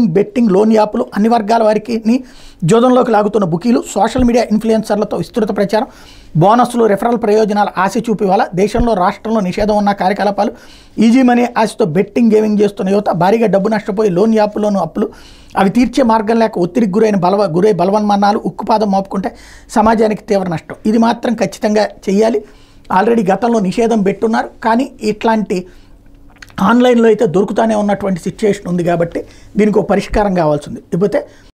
gaming betting loan యాప్లు అన్ని వర్గాల వారికి జోదంలోకి లాగుతున్న బుకీలు సోషల్ మీడియా ఇన్ఫ్లుయెన్సర్లతో విస్తృత ప్రచారం బోనస్లు రెఫరల్ ప్రయోజనాల ఆశ చూపి వల్ల దేశంలో రాష్ట్రంలో నిషేధం ఉన్న కార్యకలాపాలు ఈజీ మనీ ఆశతో బెట్టింగ్ గేమింగ్ చేస్తున్న యువత భారీగా డబ్బు నష్టపోయి లోన్ యాప్లోను అప్పులు అవి తీర్చే మార్గం లేక ఒత్తిడికి గురైన బలవ గురై బలవన్మన్నాలు ఉక్కుపాదం మోపుకుంటే సమాజానికి తీవ్ర నష్టం ఇది మాత్రం ఖచ్చితంగా చెయ్యాలి ఆల్రెడీ గతంలో నిషేధం పెట్టున్నారు కానీ ఇట్లాంటి ఆన్లైన్లో అయితే దొరుకుతానే ఉన్నటువంటి సిచ్యుయేషన్ ఉంది కాబట్టి దీనికి ఒక పరిష్కారం కావాల్సింది ఇకపోతే